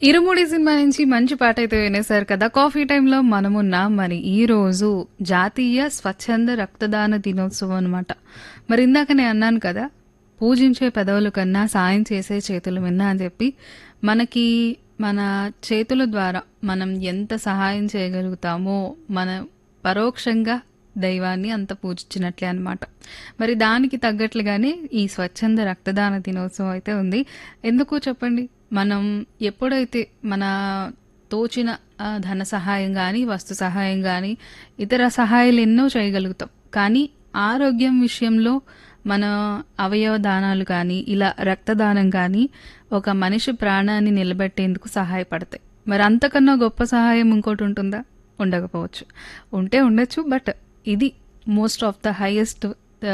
ఇరుముడి cinema నుంచి మంచి పాట అయితే వినేశారు కదా కాఫీ టైంలో మనమున్నాం మరి ఈ రోజు జాతీయ స్వచ్ఛంద రక్తదాన దినోత్సవం అనమాట మరి ఇందాక నేను అన్నాను కదా పూజించే పెదవుల కన్నా సాయం చేసే చేతులు విన్నా అని చెప్పి మనకి మన చేతుల ద్వారా మనం ఎంత సహాయం చేయగలుగుతామో మన పరోక్షంగా దైవాన్ని అంత పూజించినట్లే అన్నమాట మరి దానికి తగ్గట్లుగానే ఈ స్వచ్ఛంద రక్తదాన దినోత్సవం అయితే ఉంది ఎందుకు చెప్పండి మనం ఎప్పుడైతే మన తోచిన ఆ, ధన సహాయం కానీ వస్తు సహాయం కానీ ఇతర సహాయాలు ఎన్నో చేయగలుగుతాం కానీ ఆరోగ్యం విషయంలో మన అవయవ దానాలు కానీ ఇలా రక్తదానం కానీ ఒక మనిషి ప్రాణాన్ని నిలబెట్టేందుకు సహాయపడతాయి మరి అంతకన్నా గొప్ప సహాయం ఇంకోటి ఉంటుందా ఉండకపోవచ్చు ఉంటే ఉండొచ్చు బట్ ఇది మోస్ట్ ఆఫ్ ద హైయెస్ట్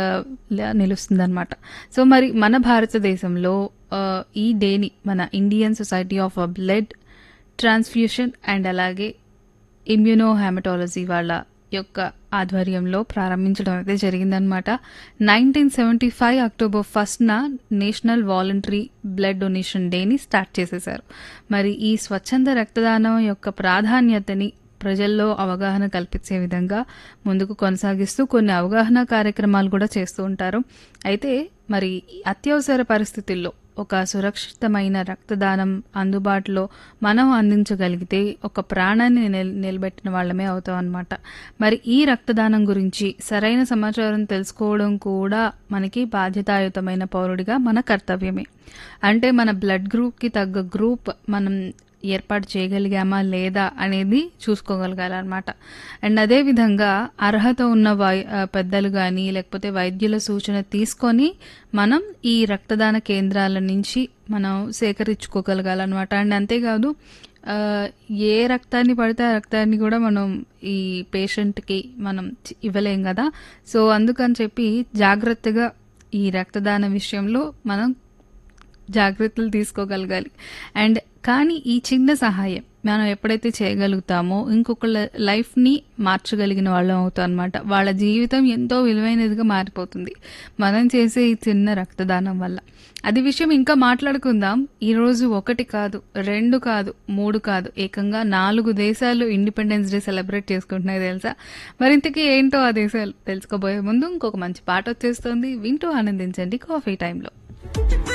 నిలుస్తుంది అనమాట సో మరి మన భారతదేశంలో ఆ, ఈ డేని మన Indian society of blood transfusion and అలాగే ఇమ్యూనో హెమటాలజీ వాళ్ళ యొక్క ఆధ్వర్యంలో ప్రారంభించడం అయితే జరిగిందనమాట నైన్టీన్ సెవెంటీ ఫైవ్ అక్టోబర్ ఫస్ట్న నేషనల్ వాలంటరీ బ్లడ్ డొనేషన్ డేని స్టార్ట్ చేసేశారు మరి ఈ స్వచ్ఛంద రక్తదానం యొక్క ప్రాధాన్యతని ప్రజల్లో అవగాహన కల్పించే విధంగా ముందుకు కొనసాగిస్తూ కొన్ని అవగాహన కార్యక్రమాలు కూడా చేస్తూ ఉంటారు అయితే మరి అత్యవసర పరిస్థితుల్లో ఒక సురక్షితమైన రక్తదానం అందుబాటులో మనం అందించగలిగితే ఒక ప్రాణాన్ని నిల- నిలబెట్టిన వాళ్ళమే అవుతాం అనమాట మరి ఈ రక్తదానం గురించి సరైన సమాచారం తెలుసుకోవడం కూడా మనకి బాధ్యతాయుతమైన పౌరుడిగా మన కర్తవ్యమే అంటే మన బ్లడ్ గ్రూప్కి తగ్గ గ్రూప్ మనం ఏర్పాటు చేయగలిగామా లేదా అనేది చూసుకోగలగాలన్నమాట అండ్ అదేవిధంగా అర్హత ఉన్న వై ఆ, పెద్దలు కానీ లేకపోతే వైద్యుల సూచన తీసుకొని మనం ఈ రక్తదాన కేంద్రాల నుంచి మనం సేకరించుకోగలగాలన్నమాట అండ్ అంతేకాదు ఆ, ఏ రక్తాన్ని పడితే ఆ రక్తాన్ని కూడా మనం ఈ పేషెంట్కి మనం చి- ఇవ్వలేం కదా సో అందుకని చెప్పి జాగ్రత్తగా ఈ రక్తదాన విషయంలో మనం జాగ్రత్తలు తీసుకోగలగాలి అండ్ కానీ ఈ చిన్న సహాయం మనం ఎప్పుడైతే చేయగలుగుతామో ఇంకొకళ్ళ లైఫ్ని మార్చగలిగిన వాళ్ళం అవుతాం అనమాట వాళ్ళ జీవితం ఎంతో విలువైనదిగా మారిపోతుంది మనం చేసే ఈ చిన్న రక్తదానం వల్ల అది విషయం ఇంకా మాట్లాడుకుందాం ఈరోజు ఒకటి కాదు రెండు కాదు మూడు కాదు ఏకంగా నాలుగు దేశాలు ఇండిపెండెన్స్ డే సెలబ్రేట్ చేసుకుంటున్నాయి తెలుసా మరింతకీ ఏంటో ఆ దేశాలు తెలుసుకోబోయే ముందు ఇంకొక మంచి పాట వచ్చేస్తుంది వింటూ ఆనందించండి కాఫీ టైంలో